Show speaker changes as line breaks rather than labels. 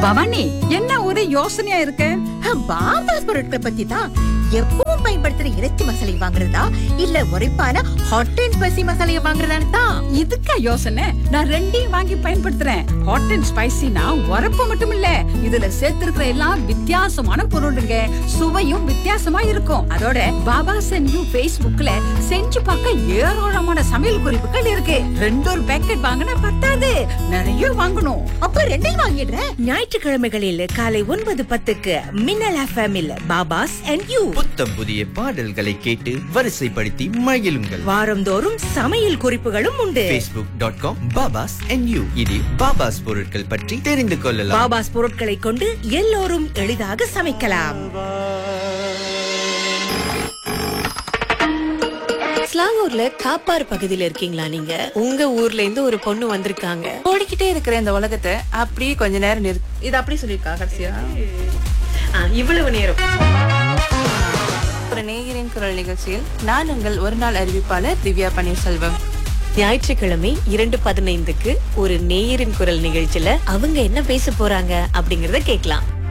பவானி என்ன ஒரே யோசனையா இருக்க
பாபாஸ் பொருட்களை பத்தி தான் எப்பவும் பயன்படுத்துற இறைச்சி மசாலை வாங்குறதா இல்ல உரைப்பான ஹாட் அண்ட் ஸ்பைசி மசாலையை வாங்குறதான்னு தான்
இதுக்கா யோசனை நான் ரெண்டையும் வாங்கி பயன்படுத்துறேன் ஹாட் அண்ட் ஸ்பைசினா உரப்பு மட்டும் இல்ல இதுல சேர்த்திருக்கிற எல்லாம் வித்தியாசமான பொருளுங்க சுவையும் வித்தியாசமா இருக்கும் அதோட பாபா சென்யூ Facebookல செஞ்சு பார்க்க ஏராளமான சமையல் குறிப்புகள் இருக்கு ரெண்டு ஒரு பேக்கெட் வாங்கினா பத்தாது நிறைய வாங்கணும்
அப்ப ரெண்டையும் வாங்கிடுறேன்
ஞாயிற்றுக்கிழமைகளில் காலை ஒன்பது பத்துக்கு மின்னல் எஃப்எம்மில் பாபாஸ் அண்ட் யூ
புத்தம் புதிய பாடல்களை கேட்டு வரிசைப்படுத்தி மகிழுங்கள்
வாரந்தோறும் சமையல் குறிப்புகளும் உண்டு
facebook.com dot com Baba's and you இதில் பாபாஸ் பொருட்கள் பற்றி தெரிந்து கொள்ளலாம்
பாபாஸ் பொருட்களை கொண்டு எல்லோரும் எளிதாக சமைக்கலாம்
ஸ்லாங்கூர்ல காப்பாறு பகுதியில இருக்கீங்களா நீங்க உங்க ஊர்ல இருந்து ஒரு பொண்ணு வந்திருக்காங்க
ஓடிக்கிட்டே இருக்கிற இந்த உலகத்தை அப்படியே கொஞ்ச நேரம் நிறு இது அப்படியே சொல்லியிருக்கா கடைசியா
ஆ, இவ்வளவு நேரம்
ஒரு நேயரின் குரல் நிகழ்ச்சியில் நான் உங்கள் ஒரு நாள் அறிவிப்பாளர் திவ்யா பன்னீர்செல்வம்
ஞாயிற்றுக்கிழமை இரண்டு பதினைந்துக்கு ஒரு நேயரின் குரல் நிகழ்ச்சியில அவங்க என்ன பேச போறாங்க அப்படிங்கறத கேட்கலாம்